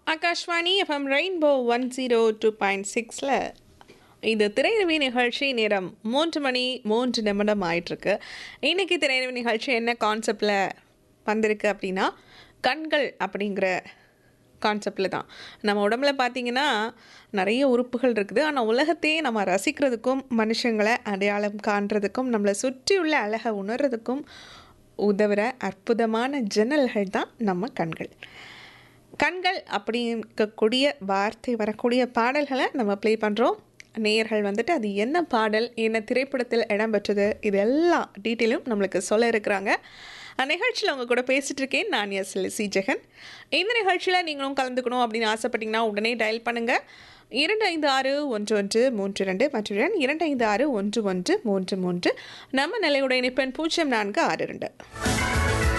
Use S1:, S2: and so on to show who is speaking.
S1: Akashvani FM rainbow one zero two point சிக்ஸில் இது திரையரவி நிகழ்ச்சி நேரம் மூன்று மணி மூன்று நிமிடம் ஆயிட்டிருக்கு இன்னைக்கு திரையரவி நிகழ்ச்சி என்ன கான்செப்டில் வந்திருக்கு அப்படின்னா கண்கள் அப்படிங்கிற கான்செப்டில் தான் நம்ம உடம்புல பார்த்தீங்கன்னா நிறைய உறுப்புகள் இருக்குது ஆனால் உலகத்தையே நம்ம ரசிக்கிறதுக்கும் மனுஷங்களை அடையாளம் காண்றதுக்கும் நம்மளை சுற்றியுள்ள அழகை உணர்றதுக்கும் உதவுற அற்புதமான ஜன்னல்கள் தான் நம்ம கண்கள் கண்கள் அப்படிங்கக்கூடிய வார்த்தை வரக்கூடிய பாடல்களை நம்ம ப்ளே பண்ணுறோம் நேயர்கள் வந்துட்டு அது என்ன பாடல் என்ன திரைப்படத்தில் இடம்பெற்றது இது எல்லா டீட்டெயிலும் நம்மளுக்கு சொல்ல இருக்கிறாங்க நிகழ்ச்சியில் அவங்க கூட பேசிகிட்டு இருக்கேன் நான் எஸ் சி ஜெகன் இந்த நிகழ்ச்சியில் நீங்களும் கலந்துக்கணும் அப்படின்னு ஆசைப்பட்டீங்கன்னா உடனே டயல் பண்ணுங்கள் இரண்டு ஐந்து ஆறு ஒன்று ஒன்று மூன்று ரெண்டு மற்றும் இரண்டு ஐந்து ஆறு ஒன்று ஒன்று மூன்று மூன்று நம்ம நிலையுடைய இணைப்பெண் பூஜ்ஜியம் நான்கு ஆறு ரெண்டு